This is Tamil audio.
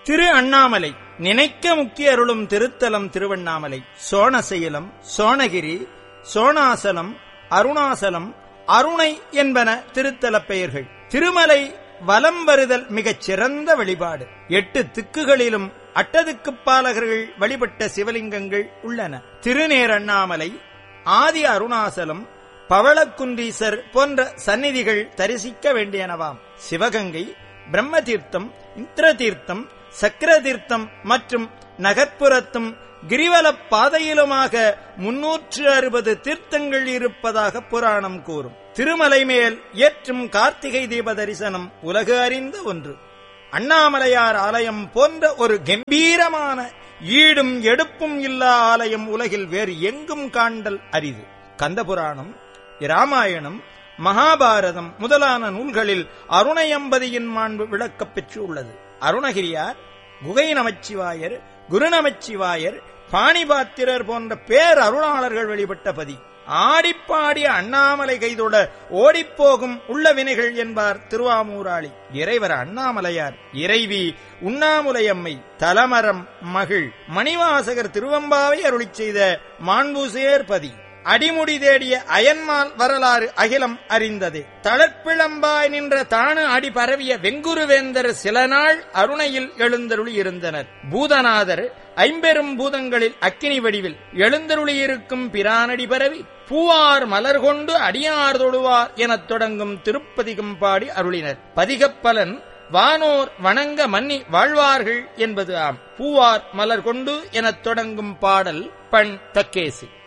திரு அண்ணாமலை நினைக்க முக்கிய அருளும் திருத்தலம் திருவண்ணாமலை சோணசைலம் சோணகிரி சோணாசலம் அருணாசலம் அருணை என்பன திருத்தலப் பெயர்கள் திருமலை வலம் வருதல் மிகச் சிறந்த வழிபாடு எட்டு திக்குகளிலும் அட்டதுக்குப் பாலகர்கள் வழிபட்ட சிவலிங்கங்கள் உள்ளன திருநேரண்ணாமலை ஆதி அருணாசலம் பவளக்குன்றீசர் போன்ற சந்நிதிகள் தரிசிக்க வேண்டியனவாம் சிவகங்கை பிரம்ம தீர்த்தம் இந்திர தீர்த்தம் சக்கர தீர்த்தம் மற்றும் நகர்ப்புறத்தும் கிரிவலப் பாதையிலுமாக முன்னூற்று அறுபது தீர்த்தங்கள் இருப்பதாக புராணம் கூறும் திருமலை மேல் ஏற்றும் கார்த்திகை தீப தரிசனம் உலகு அறிந்த ஒன்று அண்ணாமலையார் ஆலயம் போன்ற ஒரு கம்பீரமான ஈடும் எடுப்பும் இல்லா ஆலயம் உலகில் வேறு எங்கும் காண்டல் அரிது கந்தபுராணம் இராமாயணம் மகாபாரதம் முதலான நூல்களில் அருணையம்பதியின் மாண்பு விளக்கப் பெற்று உள்ளது அருணகிரியார் குகை நமச்சிவாயர் குருநமச்சிவாயர் பாணிபாத்திரர் போன்ற பேர் அருளாளர்கள் வழிபட்ட பதி ஆடிப்பாடி அண்ணாமலை கைதொட ஓடிப்போகும் உள்ள வினைகள் என்பார் திருவாமூராளி இறைவர் அண்ணாமலையார் இறைவி உண்ணாமுலையம்மை தலமரம் மகிழ் மணிவாசகர் திருவம்பாவை அருளிச் செய்த மாண்புசேர் பதி அடிமுடி தேடிய அயன்மால் வரலாறு அகிலம் அறிந்ததே தளர்ப்பிளம்பாய் நின்ற தானு அடி பரவிய வெங்குருவேந்தர் சில நாள் அருணையில் எழுந்தருளி இருந்தனர் பூதநாதர் ஐம்பெரும் பூதங்களில் அக்கினி வடிவில் எழுந்தருளியிருக்கும் பிரானடி பரவி பூவார் மலர் கொண்டு அடியார் தொழுவார் எனத் தொடங்கும் திருப்பதிகம் பாடி அருளினர் பதிகப்பலன் வானோர் வணங்க மன்னி வாழ்வார்கள் என்பது ஆம் பூவார் மலர் கொண்டு எனத் தொடங்கும் பாடல் பண் தக்கேசி